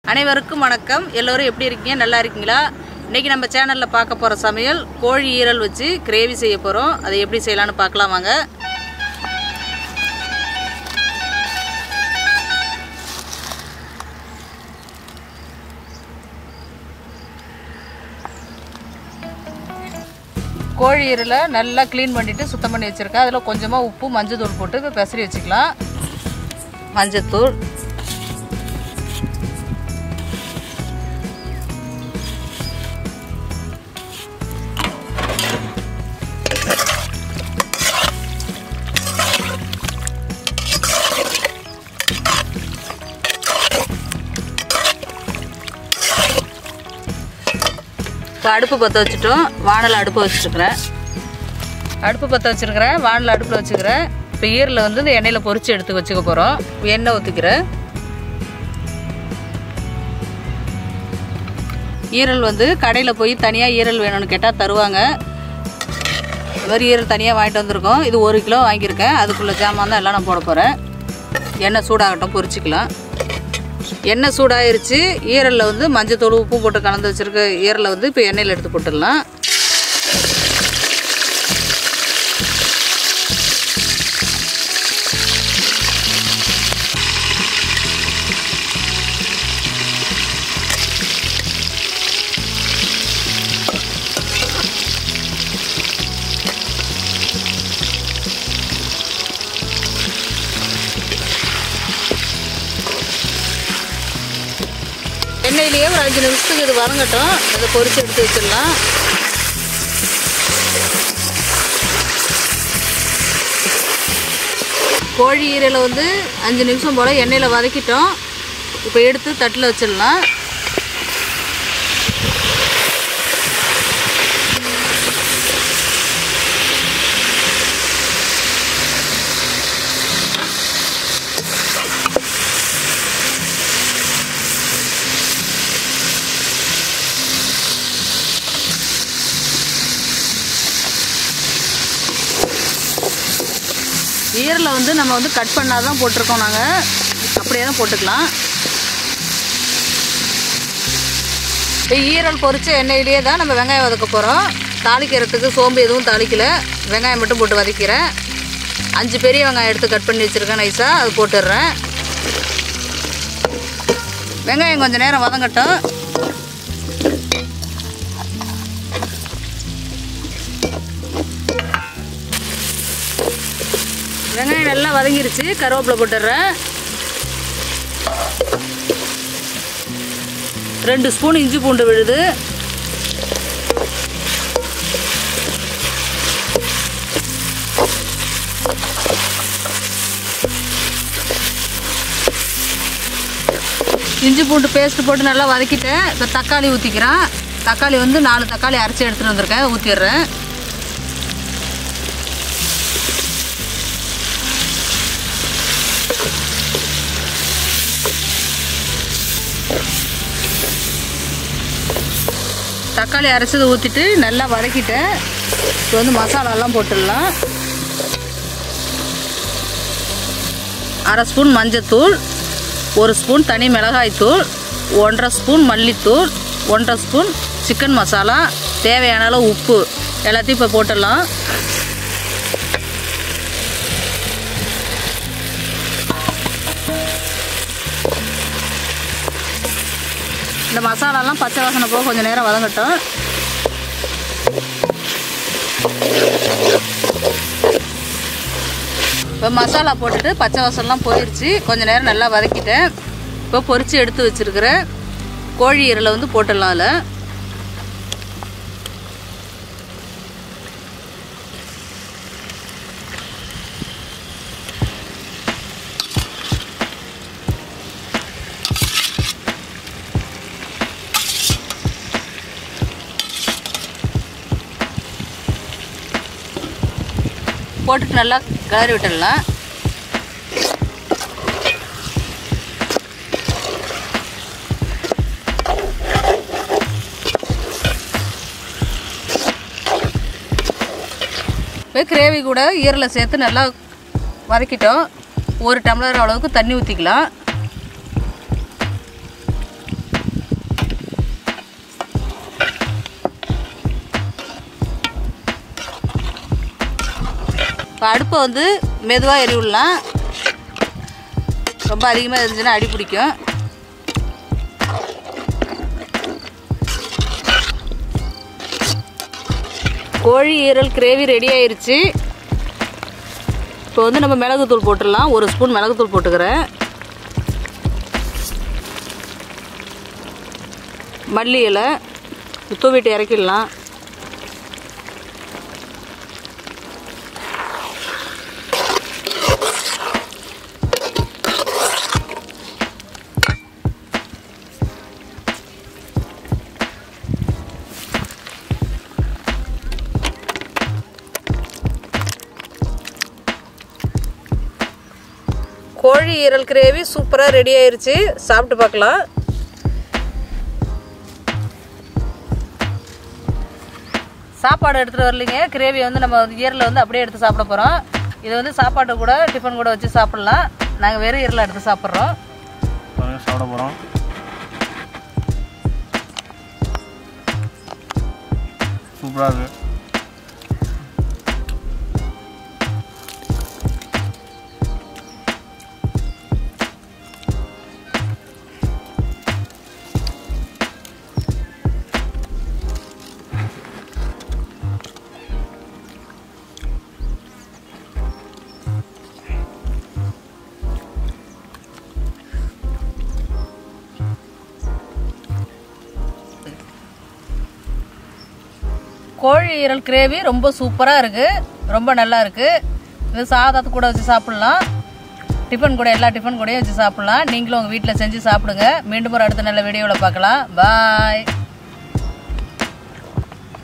அனைவருக்கும் வணக்கம் எல்லோரும் எப்படி இருக்கீங்க நல்லா இருக்கீங்களா இன்னைக்கு நம்ம சேனலில் பார்க்க போகிற சமையல் கோழி ஈரல் வச்சு கிரேவி செய்ய போகிறோம் அதை எப்படி செய்யலாம்னு பார்க்கலாம் வாங்க கோழி ஈரலை நல்லா க்ளீன் பண்ணிவிட்டு சுத்தம் பண்ணி வச்சுருக்கேன் அதில் கொஞ்சமாக உப்பு மஞ்சள் தூள் போட்டு பெசரி வச்சுக்கலாம் மஞ்சத்தூள் இப்போ அடுப்பு பற்ற வச்சுட்டோம் வானல் அடுப்பு வச்சுருக்கிறேன் அடுப்பு பற்ற வச்சுருக்கிறேன் வானல் அடுப்பில் வச்சுக்கிறேன் இப்போ ஈரலை வந்து இந்த எண்ணெயில் பொரிச்சு எடுத்து வச்சுக்க போகிறோம் எண்ணெய் ஊற்றிக்கிறேன் ஈரல் வந்து கடையில் போய் தனியாக ஈரல் வேணும்னு கேட்டால் தருவாங்க இது மாதிரி ஈரல் தனியாக வாங்கிட்டு வந்திருக்கோம் இது ஒரு கிலோ வாங்கியிருக்கேன் அதுக்குள்ளே ஜாமான் தான் எல்லாம் நான் போட போகிறேன் எண்ணெய் சூடாகட்டும் பொரிச்சிக்கலாம் எண்ணெய் சூடாயிருச்சு ஈரலில் வந்து மஞ்சத்தூள் உப்பு போட்டு கலந்து வச்சுருக்க ஈரலை வந்து இப்போ எண்ணெயில் எடுத்து போட்டுடலாம் எண்ணெயிலேயே ஒரு அஞ்சு நிமிஷத்துக்கு இது வதங்கட்டும் அதை பொரிச்சு எடுத்து வச்சிடலாம் கோழி ஈரலை வந்து அஞ்சு நிமிஷம் போல் எண்ணெயில் வதக்கிட்டோம் இப்போ எடுத்து தட்டில் வச்சிடலாம் ஈரலை வந்து நம்ம வந்து கட் பண்ணால் தான் போட்டிருக்கோம் நாங்கள் அப்படியே தான் போட்டுக்கலாம் இப்போ ஈரல் பொரிச்ச எண்ணெயிலேயே தான் நம்ம வெங்காயம் வதக்க போகிறோம் தாளிக்கிறதுக்கு சோம்பு எதுவும் தாளிக்கல வெங்காயம் மட்டும் போட்டு வதக்கிறேன் அஞ்சு பெரிய வெங்காயம் எடுத்து கட் பண்ணி வச்சுருக்கேன் நைஸாக அது போட்டுடுறேன் வெங்காயம் கொஞ்சம் நேரம் வதங்கட்டும் வெங்காயம் நல்லா வதங்கிருச்சு கருவேப்பிலை போட்டுடுறேன் ரெண்டு ஸ்பூன் இஞ்சி பூண்டு விழுது இஞ்சி பூண்டு பேஸ்ட் போட்டு நல்லா வதக்கிட்டேன் இப்போ தக்காளி ஊற்றிக்கிறேன் தக்காளி வந்து நாலு தக்காளி அரைச்சி எடுத்துகிட்டு வந்திருக்கேன் ஊற்றிடுறேன் தக்காளி அரைச்சதை ஊற்றிட்டு நல்லா வதக்கிட்டேன் இப்போ வந்து மசாலாலாம் போட்டுடலாம் அரை ஸ்பூன் மஞ்சத்தூள் ஒரு ஸ்பூன் தனி மிளகாய்த்தூள் ஒன்றரை ஸ்பூன் மல்லித்தூள் ஒன்றரை ஸ்பூன் சிக்கன் மசாலா தேவையான அளவு உப்பு எல்லாத்தையும் இப்போ போட்டுடலாம் இந்த மசாலாலாம் பச்சை வாசனை போக கொஞ்சம் நேரம் வதங்கட்டும் இப்போ மசாலா போட்டுட்டு பச்சை வாசம்லாம் போயிடுச்சு கொஞ்சம் நேரம் நல்லா வதக்கிட்டேன் இப்போ பொரித்து எடுத்து வச்சுருக்கிற கோழி ஈரலை வந்து போட்டுடலாம் அதில் போட்டுட்டு நல்லா கிளறி விட்டுடலாம் இப்போ கிரேவி கூட ஈரலை சேர்த்து நல்லா வதக்கிட்டோம் ஒரு டம்ளர் அளவுக்கு தண்ணி ஊற்றிக்கலாம் இப்போ அடுப்பை வந்து மெதுவாக எரி விடலாம் ரொம்ப அதிகமாக இருந்துச்சுன்னா அடி பிடிக்கும் கோழி ஈரல் கிரேவி ரெடி ஆயிருச்சு இப்போ வந்து நம்ம மிளகுத்தூள் போட்டுடலாம் ஒரு ஸ்பூன் மிளகுத்தூள் போட்டுக்கிறேன் மல்லி இலை தூவிட்டு இறக்கிடலாம் கோழி ஈரல் கிரேவி சூப்பராக ரெடி ஆயிருச்சு சாப்பிட்டு பார்க்கலாம் சாப்பாடு எடுத்துகிட்டு வரலைங்க கிரேவி வந்து நம்ம ஈரலை வந்து அப்படியே எடுத்து சாப்பிட போகிறோம் இது வந்து சாப்பாடு கூட டிஃபன் கூட வச்சு சாப்பிட்லாம் நாங்கள் வெறும் ஈரலை எடுத்து சாப்பிட்றோம் பாருங்க சாப்பிட போகிறோம் சூப்பராக இருக்கு கோழி ஈரல் கிரேவி ரொம்ப சூப்பராக இருக்குது ரொம்ப நல்லா இருக்குது இது சாதத்து கூட வச்சு சாப்பிட்லாம் டிஃபன் கூட எல்லா டிஃபன் கூடயும் வச்சு சாப்பிட்லாம் நீங்களும் உங்கள் வீட்டில் செஞ்சு சாப்பிடுங்க மீண்டும் ஒரு அடுத்த நல்ல வீடியோவில் பார்க்கலாம் பாய்